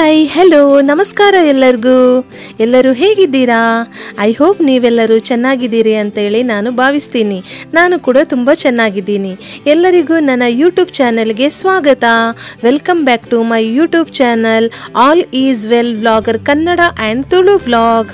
hi hello ನಮಸ್ಕಾರ ಎಲ್ಲರಿಗೂ ಎಲ್ಲರೂ ಹೇಗಿದ್ದೀರಾ ಐ ಹೋಪ್ ನೀವೆಲ್ಲರೂ ಚೆನ್ನಾಗಿದ್ದೀರಿ ಅಂತೇಳಿ ನಾನು ಭಾವಿಸ್ತೀನಿ ನಾನು ಕೂಡ ತುಂಬ ಚೆನ್ನಾಗಿದ್ದೀನಿ ಎಲ್ಲರಿಗೂ ನನ್ನ ಯೂಟ್ಯೂಬ್ ಚಾನೆಲ್ಗೆ ಸ್ವಾಗತ welcome back to my YouTube channel all is well vlogger Kannada and Tulu vlog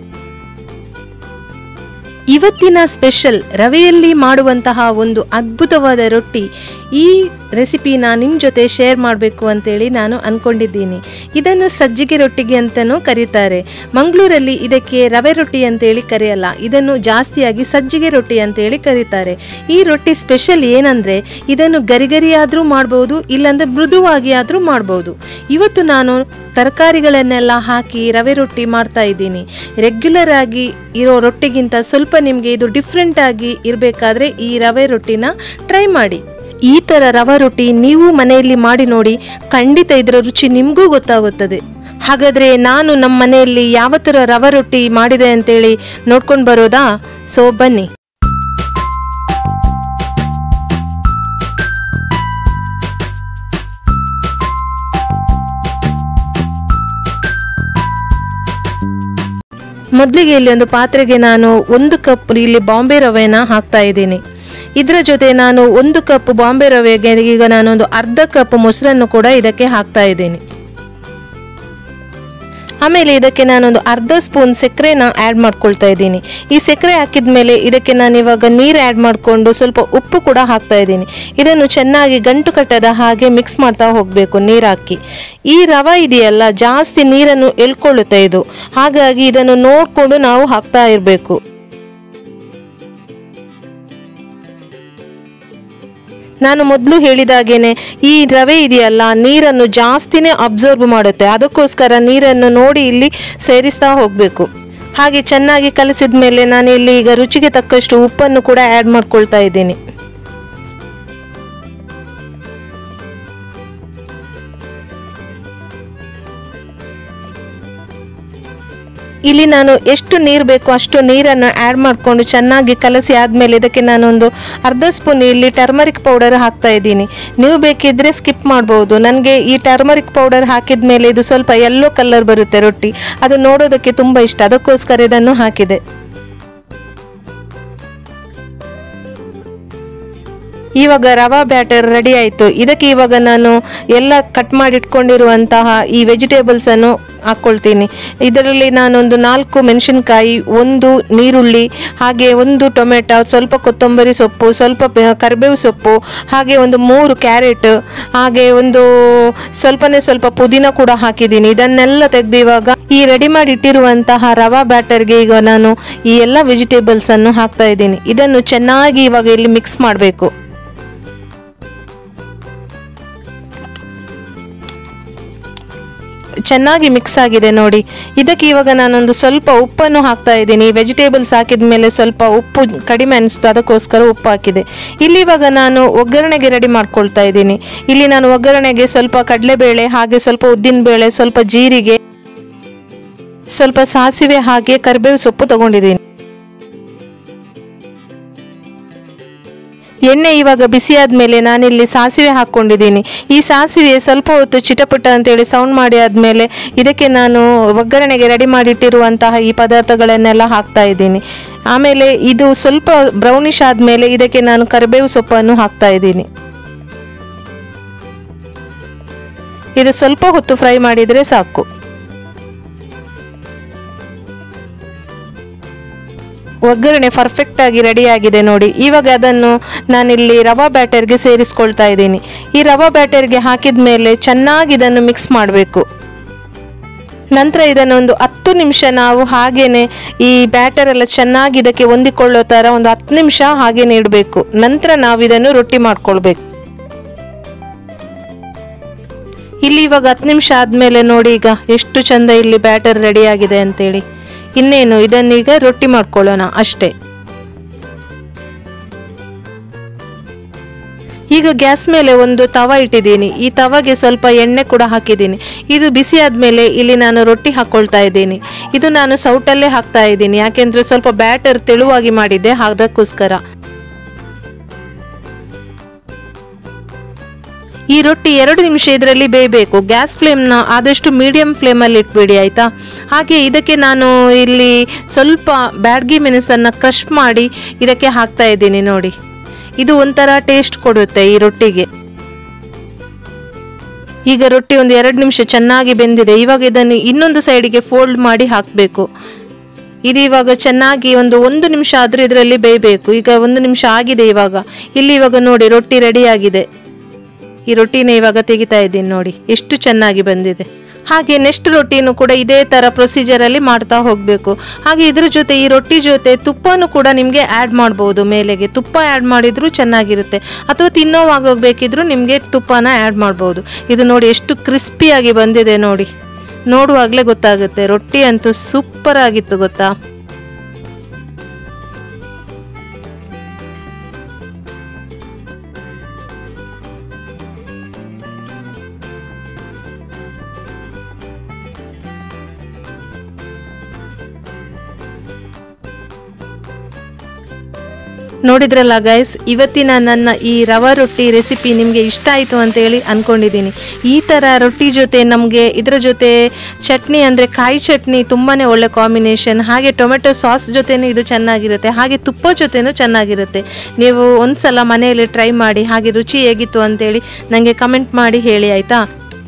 ಇವತ್ತಿನ ಸ್ಪೆಷಲ್ ರವೆಯಲ್ಲಿ ಮಾಡುವಂತಹ ಒಂದು ಅದ್ಭುತವಾದ ರೊಟ್ಟಿ ಈ ರೆಸಿಪಿನ ನಿಮ್ಮ ಜೊತೆ ಶೇರ್ ಮಾಡಬೇಕು ಅಂತೇಳಿ ನಾನು ಅಂದ್ಕೊಂಡಿದ್ದೀನಿ ಇದನ್ನು ಸಜ್ಜಿಗೆ ರೊಟ್ಟಿಗೆ ಅಂತಲೂ ಕರೀತಾರೆ ಮಂಗಳೂರಲ್ಲಿ ಇದಕ್ಕೆ ರವೆ ರೊಟ್ಟಿ ಅಂತೇಳಿ ಕರೆಯಲ್ಲ ಇದನ್ನು ಜಾಸ್ತಿಯಾಗಿ ಸಜ್ಜಿಗೆ ರೊಟ್ಟಿ ಅಂತೇಳಿ ಕರೀತಾರೆ ಈ ರೊಟ್ಟಿ ಸ್ಪೆಷಲ್ ಏನಂದರೆ ಇದನ್ನು ಗರಿಗರಿಯಾದರೂ ಮಾಡ್ಬೋದು ಇಲ್ಲಾಂದರೆ ಮೃದುವಾಗಿ ಆದರೂ ಮಾಡ್ಬೋದು ಇವತ್ತು ನಾನು ತರಕಾರಿಗಳನ್ನೆಲ್ಲ ಹಾಕಿ ರವೆ ರೊಟ್ಟಿ ಮಾಡ್ತಾ ಇದ್ದೀನಿ ರೆಗ್ಯುಲರ್ ಆಗಿ ಇರೋ ರೊಟ್ಟಿಗಿಂತ ಸ್ವಲ್ಪ ನಿಮಗೆ ಇದು ಡಿಫ್ರೆಂಟ್ ಆಗಿ ಇರಬೇಕಾದ್ರೆ ಈ ರವೆ ರೊಟ್ಟಿನ ಟ್ರೈ ಮಾಡಿ ಈ ಥರ ರವೆ ರೊಟ್ಟಿ ನೀವು ಮನೆಯಲ್ಲಿ ಮಾಡಿ ನೋಡಿ ಖಂಡಿತ ಇದರ ರುಚಿ ನಿಮಗೂ ಗೊತ್ತಾಗುತ್ತದೆ ಹಾಗಾದರೆ ನಾನು ನಮ್ಮ ಮನೆಯಲ್ಲಿ ಯಾವ ಥರ ರವೆ ರೊಟ್ಟಿ ಮಾಡಿದೆ ಅಂತೇಳಿ ನೋಡ್ಕೊಂಡು ಬರೋದಾ ಸೊ ಬನ್ನಿ ಮೊದಲಿಗೆ ಇಲ್ಲಿ ಒಂದು ಪಾತ್ರೆಗೆ ನಾನು ಒಂದು ಕಪ್ ಇಲ್ಲಿ ಬಾಂಬೆ ರವೆನ ಹಾಕ್ತಾ ಇದ್ದೀನಿ ಇದರ ಜೊತೆ ನಾನು ಒಂದು ಕಪ್ ಬಾಂಬೆ ರವೆಗೆ ಈಗ ನಾನೊಂದು ಅರ್ಧ ಕಪ್ ಮೊಸರನ್ನು ಕೂಡ ಇದಕ್ಕೆ ಹಾಕ್ತಾ ಇದ್ದೀನಿ ಆಮೇಲೆ ಇದಕ್ಕೆ ನಾನೊಂದು ಅರ್ಧ ಸ್ಪೂನ್ ಸಕ್ಕರೆನ ಆ್ಯಡ್ ಮಾಡ್ಕೊಳ್ತಾ ಇದ್ದೀನಿ ಈ ಸಕ್ಕರೆ ಹಾಕಿದ ಮೇಲೆ ಇದಕ್ಕೆ ನಾನು ಇವಾಗ ನೀರು ಆ್ಯಡ್ ಮಾಡಿಕೊಂಡು ಸ್ವಲ್ಪ ಉಪ್ಪು ಕೂಡ ಹಾಕ್ತಾ ಇದ್ದೀನಿ ಇದನ್ನು ಚೆನ್ನಾಗಿ ಗಂಟು ಕಟ್ಟದ ಹಾಗೆ ಮಿಕ್ಸ್ ಮಾಡ್ತಾ ಹೋಗಬೇಕು ನೀರು ಹಾಕಿ ಈ ರವೆ ಇದೆಯಲ್ಲ ಜಾಸ್ತಿ ನೀರನ್ನು ಎಳ್ಕೊಳ್ಳುತ್ತೆ ಇದು ಹಾಗಾಗಿ ಇದನ್ನು ನೋಡಿಕೊಂಡು ನಾವು ಹಾಕ್ತಾ ಇರಬೇಕು ನಾನು ಮೊದಲು ಹೇಳಿದಾಗೇನೆ ಈ ರವೆ ಇದೆಯಲ್ಲ ನೀರನ್ನು ಜಾಸ್ತಿನೇ ಅಬ್ಸರ್ವ್ ಮಾಡುತ್ತೆ ಅದಕ್ಕೋಸ್ಕರ ನೀರನ್ನು ನೋಡಿ ಇಲ್ಲಿ ಸೇರಿಸ್ತಾ ಹೋಗಬೇಕು ಹಾಗೆ ಚೆನ್ನಾಗಿ ಕಲಿಸಿದ ಮೇಲೆ ನಾನು ಇಲ್ಲಿ ಈಗ ರುಚಿಗೆ ತಕ್ಕಷ್ಟು ಉಪ್ಪನ್ನು ಕೂಡ ಆ್ಯಡ್ ಮಾಡ್ಕೊಳ್ತಾ ಇದ್ದೀನಿ ಇಲ್ಲಿ ನಾನು ಎಷ್ಟು ನೀರು ಬೇಕೋ ಅಷ್ಟು ನೀರನ್ನು ಆ್ಯಡ್ ಮಾಡಿಕೊಂಡು ಚೆನ್ನಾಗಿ ಕಲಸಿ ಆದಮೇಲೆ ಇದಕ್ಕೆ ನಾನೊಂದು ಅರ್ಧ ಸ್ಪೂನ್ ಇಲ್ಲಿ ಟರ್ಮರಿಕ್ ಪೌಡರ್ ಹಾಕ್ತಾ ಇದ್ದೀನಿ ನೀವು ಬೇಕಿದ್ರೆ ಸ್ಕಿಪ್ ಮಾಡ್ಬೋದು ನನಗೆ ಈ ಟರ್ಮರಿಕ್ ಪೌಡರ್ ಹಾಕಿದ ಮೇಲೆ ಇದು ಸ್ವಲ್ಪ ಯೆಲ್ಲೋ ಕಲರ್ ಬರುತ್ತೆ ರೊಟ್ಟಿ ಅದು ನೋಡೋದಕ್ಕೆ ತುಂಬ ಇಷ್ಟ ಅದಕ್ಕೋಸ್ಕರ ಇದನ್ನು ಹಾಕಿದೆ ಇವಾಗ ರವಾ ಬ್ಯಾಟರ್ ರೆಡಿ ಆಯಿತು ಇದಕ್ಕೆ ಇವಾಗ ನಾನು ಎಲ್ಲ ಕಟ್ ಮಾಡಿ ಇಟ್ಕೊಂಡಿರುವಂತಹ ಈ ವೆಜಿಟೇಬಲ್ಸನ್ನು ಹಾಕ್ಕೊಳ್ತೀನಿ ಇದರಲ್ಲಿ ನಾನೊಂದು ನಾಲ್ಕು ಮೆಣಸಿನ್ಕಾಯಿ ಒಂದು ನೀರುಳ್ಳಿ ಹಾಗೆ ಒಂದು ಟೊಮೆಟೊ ಸ್ವಲ್ಪ ಕೊತ್ತಂಬರಿ ಸೊಪ್ಪು ಸ್ವಲ್ಪ ಪ- ಕರಿಬೇವು ಸೊಪ್ಪು ಹಾಗೆ ಒಂದು ಮೂರು ಕ್ಯಾರೆಟ್ ಹಾಗೆ ಒಂದು ಸ್ವಲ್ಪನೇ ಸ್ವಲ್ಪ ಪುದೀನ ಕೂಡ ಹಾಕಿದ್ದೀನಿ ಇದನ್ನೆಲ್ಲ ತೆಗೆದು ಇವಾಗ ಈ ರೆಡಿ ಮಾಡಿ ಇಟ್ಟಿರುವಂತಹ ರವಾ ಬ್ಯಾಟರ್ಗೆ ಈಗ ನಾನು ಈ ಎಲ್ಲ ವೆಜಿಟೇಬಲ್ಸನ್ನು ಹಾಕ್ತಾ ಇದ್ದೀನಿ ಇದನ್ನು ಚೆನ್ನಾಗಿ ಇವಾಗ ಇಲ್ಲಿ ಮಿಕ್ಸ್ ಮಾಡಬೇಕು ಚೆನ್ನಾಗಿ ಮಿಕ್ಸ್ ಆಗಿದೆ ನೋಡಿ ಇದಕ್ಕೆ ಇವಾಗ ನಾನೊಂದು ಸ್ವಲ್ಪ ಉಪ್ಪನ್ನು ಹಾಕ್ತಾ ಇದ್ದೀನಿ ವೆಜಿಟೇಬಲ್ಸ್ ಹಾಕಿದ ಮೇಲೆ ಸ್ವಲ್ಪ ಉಪ್ಪು ಕಡಿಮೆ ಅನಿಸ್ತು ಅದಕ್ಕೋಸ್ಕರ ಉಪ್ಪು ಹಾಕಿದೆ ಇಲ್ಲಿ ಇವಾಗ ನಾನು ಒಗ್ಗರಣೆಗೆ ರೆಡಿ ಮಾಡ್ಕೊಳ್ತಾ ಇದ್ದೀನಿ ಇಲ್ಲಿ ನಾನು ಒಗ್ಗರಣೆಗೆ ಸ್ವಲ್ಪ ಕಡಲೆಬೇಳೆ ಹಾಗೆ ಸ್ವಲ್ಪ ಉದ್ದಿನಬೇಳೆ ಸ್ವಲ್ಪ ಜೀರಿಗೆ ಸ್ವಲ್ಪ ಸಾಸಿವೆ ಹಾಗೆ ಕರಿಬೇವು ಸೊಪ್ಪು ತಗೊಂಡಿದ್ದೀನಿ ಎಣ್ಣೆ ಇವಾಗ ಬಿಸಿ ಆದಮೇಲೆ ನಾನಿಲ್ಲಿ ಸಾಸಿವೆ ಹಾಕ್ಕೊಂಡಿದ್ದೀನಿ ಈ ಸಾಸಿವೆ ಸ್ವಲ್ಪ ಹೊತ್ತು ಚಿಟಪಟ ಅಂತೇಳಿ ಸೌಂಡ್ ಮಾಡಿ ಆದಮೇಲೆ ಇದಕ್ಕೆ ನಾನು ಒಗ್ಗರಣೆಗೆ ರೆಡಿ ಮಾಡಿಟ್ಟಿರುವಂತಹ ಈ ಪದಾರ್ಥಗಳನ್ನೆಲ್ಲ ಹಾಕ್ತಾ ಇದ್ದೀನಿ ಆಮೇಲೆ ಇದು ಸ್ವಲ್ಪ ಬ್ರೌನಿಶ್ ಆದಮೇಲೆ ಇದಕ್ಕೆ ನಾನು ಕರಿಬೇವು ಸೊಪ್ಪನ್ನು ಹಾಕ್ತಾ ಇದ್ದೀನಿ ಇದು ಸ್ವಲ್ಪ ಹೊತ್ತು ಫ್ರೈ ಮಾಡಿದರೆ ಸಾಕು ಒಗ್ಗರಣೆ ಪರ್ಫೆಕ್ಟ್ ಆಗಿ ರೆಡಿ ಆಗಿದೆ ನೋಡಿ ಇವಾಗ ಅದನ್ನು ನಾನಿಲ್ಲಿ ರವಾ ಬ್ಯಾಟರ್ಗೆ ಸೇರಿಸ್ಕೊಳ್ತಾ ಇದ್ದೀನಿ ಈ ರವಾ ಬ್ಯಾಟರ್ಗೆ ಹಾಕಿದ ಮೇಲೆ ಚೆನ್ನಾಗಿ ಇದನ್ನು ಮಿಕ್ಸ್ ಮಾಡಬೇಕು ನಂತರ ಇದನ್ನೊಂದು ಹತ್ತು ನಿಮಿಷ ನಾವು ಹಾಗೇನೆ ಈ ಬ್ಯಾಟರ್ ಎಲ್ಲ ಚೆನ್ನಾಗಿ ಇದಕ್ಕೆ ಹೊಂದಿಕೊಳ್ಳೋ ಥರ ಒಂದು ಹತ್ತು ನಿಮಿಷ ಹಾಗೇನೆ ಇಡಬೇಕು ನಂತರ ನಾವು ಇದನ್ನು ರೊಟ್ಟಿ ಮಾಡ್ಕೊಳ್ಬೇಕು ಇಲ್ಲಿ ಇವಾಗ ಹತ್ತು ನಿಮಿಷ ಆದಮೇಲೆ ನೋಡಿ ಈಗ ಎಷ್ಟು ಚಂದ ಇಲ್ಲಿ ಬ್ಯಾಟರ್ ರೆಡಿ ಆಗಿದೆ ಅಂತೇಳಿ ಇನ್ನೇನು ಇದನ್ನೀಗ ರೊಟ್ಟಿ ಮಾಡ್ಕೊಳ್ಳೋಣ ಅಷ್ಟೇ ಈಗ ಗ್ಯಾಸ್ ಮೇಲೆ ಒಂದು ತವ ಇಟ್ಟಿದ್ದೀನಿ ಈ ತವಗೆ ಸ್ವಲ್ಪ ಎಣ್ಣೆ ಕೂಡ ಹಾಕಿದ್ದೀನಿ ಇದು ಬಿಸಿ ಆದಮೇಲೆ ಇಲ್ಲಿ ನಾನು ರೊಟ್ಟಿ ಹಾಕ್ಕೊಳ್ತಾ ಇದ್ದೀನಿ ಇದು ನಾನು ಸೌಟಲ್ಲೇ ಹಾಕ್ತಾ ಇದ್ದೀನಿ ಯಾಕೆಂದರೆ ಸ್ವಲ್ಪ ಬ್ಯಾಟರ್ ತೆಳುವಾಗಿ ಮಾಡಿದ್ದೆ ಅದಕ್ಕೋಸ್ಕರ ಈ ರೊಟ್ಟಿ ಎರಡು ನಿಮಿಷ ಇದರಲ್ಲಿ ಬೇಯಬೇಕು ಗ್ಯಾಸ್ ಫ್ಲೇಮ್ನ ಆದಷ್ಟು ಮೀಡಿಯಂ ಫ್ಲೇಮಲ್ಲಿ ಇಟ್ಬಿಡಿ ಆಯಿತಾ ಹಾಗೆ ಇದಕ್ಕೆ ನಾನು ಇಲ್ಲಿ ಸ್ವಲ್ಪ ಬ್ಯಾಡ್ಗಿ ಮೆಣಸನ್ನು ಕ್ರಷ್ ಮಾಡಿ ಇದಕ್ಕೆ ಹಾಕ್ತಾ ಇದ್ದೀನಿ ನೋಡಿ ಇದು ಒಂಥರ ಟೇಸ್ಟ್ ಕೊಡುತ್ತೆ ಈ ರೊಟ್ಟಿಗೆ ಈಗ ರೊಟ್ಟಿ ಒಂದು ಎರಡು ನಿಮಿಷ ಚೆನ್ನಾಗಿ ಬೆಂದಿದೆ ಇವಾಗ ಇದನ್ನು ಇನ್ನೊಂದು ಸೈಡಿಗೆ ಫೋಲ್ಡ್ ಮಾಡಿ ಹಾಕಬೇಕು ಇದು ಇವಾಗ ಚೆನ್ನಾಗಿ ಒಂದು ಒಂದು ನಿಮಿಷ ಆದರೂ ಇದರಲ್ಲಿ ಬೇಯಬೇಕು ಈಗ ಒಂದು ನಿಮಿಷ ಆಗಿದೆ ಇವಾಗ ಇಲ್ಲಿ ಇವಾಗ ನೋಡಿ ರೊಟ್ಟಿ ರೆಡಿ ಆಗಿದೆ ಈ ರೊಟ್ಟಿನ ಇವಾಗ ತೆಗಿತಾ ಇದ್ದೀನಿ ನೋಡಿ ಎಷ್ಟು ಚೆನ್ನಾಗಿ ಬಂದಿದೆ ಹಾಗೆ ನೆಕ್ಸ್ಟ್ ರೊಟ್ಟಿನೂ ಕೂಡ ಇದೇ ಥರ ಪ್ರೊಸೀಜರಲ್ಲಿ ಮಾಡ್ತಾ ಹೋಗಬೇಕು ಹಾಗೆ ಇದ್ರ ಜೊತೆ ಈ ರೊಟ್ಟಿ ಜೊತೆ ತುಪ್ಪನೂ ಕೂಡ ನಿಮಗೆ ಆ್ಯಡ್ ಮಾಡ್ಬೋದು ಮೇಲೆಗೆ ತುಪ್ಪ ಆ್ಯಡ್ ಮಾಡಿದರೂ ಚೆನ್ನಾಗಿರುತ್ತೆ ಅಥವಾ ತಿನ್ನೋವಾಗ ಬೇಕಿದ್ರೂ ನಿಮಗೆ ತುಪ್ಪನ ಆ್ಯಡ್ ಮಾಡ್ಬೋದು ಇದು ನೋಡಿ ಎಷ್ಟು ಕ್ರಿಸ್ಪಿಯಾಗಿ ಬಂದಿದೆ ನೋಡಿ ನೋಡುವಾಗಲೇ ಗೊತ್ತಾಗುತ್ತೆ ರೊಟ್ಟಿ ಅಂತೂ ಸೂಪರ್ ಆಗಿತ್ತು ಗೊತ್ತಾ ನೋಡಿದ್ರಲ್ಲ ಗೈಸ್ ಇವತ್ತಿನ ನನ್ನ ಈ ರವಾ ರೊಟ್ಟಿ ರೆಸಿಪಿ ನಿಮಗೆ ಇಷ್ಟ ಆಯಿತು ಅಂತೇಳಿ ಅಂದ್ಕೊಂಡಿದ್ದೀನಿ ಈ ಥರ ರೊಟ್ಟಿ ಜೊತೆ ನಮಗೆ ಇದರ ಜೊತೆ ಚಟ್ನಿ ಅಂದರೆ ಕಾಯಿ ಚಟ್ನಿ ತುಂಬಾ ಒಳ್ಳೆ ಕಾಂಬಿನೇಷನ್ ಹಾಗೆ ಟೊಮೆಟೊ ಸಾಸ್ ಜೊತೆನೂ ಇದು ಚೆನ್ನಾಗಿರುತ್ತೆ ಹಾಗೆ ತುಪ್ಪ ಜೊತೆನೂ ಚೆನ್ನಾಗಿರುತ್ತೆ ನೀವು ಒಂದು ಸಲ ಮನೆಯಲ್ಲಿ ಟ್ರೈ ಮಾಡಿ ಹಾಗೆ ರುಚಿ ಹೇಗಿತ್ತು ಅಂತೇಳಿ ನನಗೆ ಕಮೆಂಟ್ ಮಾಡಿ ಹೇಳಿ ಆಯಿತಾ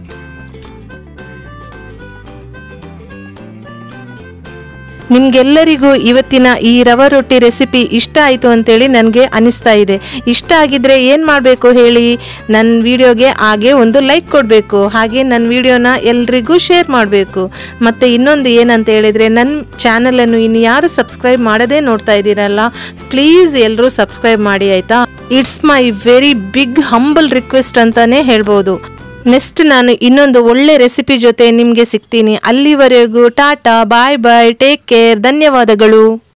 ನಿಮ್ಗೆಲ್ಲರಿಗೂ ಇವತ್ತಿನ ಈ ರವಾ ರೊಟ್ಟಿ ರೆಸಿಪಿ ಇಷ್ಟ ಆಯಿತು ಅಂತೇಳಿ ನನಗೆ ಅನಿಸ್ತಾ ಇದೆ ಇಷ್ಟ ಆಗಿದ್ರೆ ಏನು ಮಾಡಬೇಕು ಹೇಳಿ ನನ್ನ ವಿಡಿಯೋಗೆ ಹಾಗೆ ಒಂದು ಲೈಕ್ ಕೊಡಬೇಕು ಹಾಗೆ ನನ್ನ ವಿಡಿಯೋನ ಎಲ್ರಿಗೂ ಶೇರ್ ಮಾಡಬೇಕು ಮತ್ತು ಇನ್ನೊಂದು ಏನಂತ ಹೇಳಿದರೆ ನನ್ನ ಚಾನಲನ್ನು ಇನ್ನು ಯಾರು ಸಬ್ಸ್ಕ್ರೈಬ್ ಮಾಡದೇ ನೋಡ್ತಾ ಇದ್ದೀರಲ್ಲ ಪ್ಲೀಸ್ ಎಲ್ಲರೂ ಸಬ್ಸ್ಕ್ರೈಬ್ ಮಾಡಿ ಆಯಿತಾ it's my very big humble request ಅಂತಲೇ ಹೇಳ್ಬೋದು ನೆಕ್ಸ್ಟ್ ನಾನು ಇನ್ನೊಂದು ಒಳ್ಳೆ ರೆಸಿಪಿ ಜೊತೆ ನಿಮಗೆ ಸಿಗ್ತೀನಿ ಅಲ್ಲಿವರೆಗೂ tata bye bye take care ಧನ್ಯವಾದಗಳು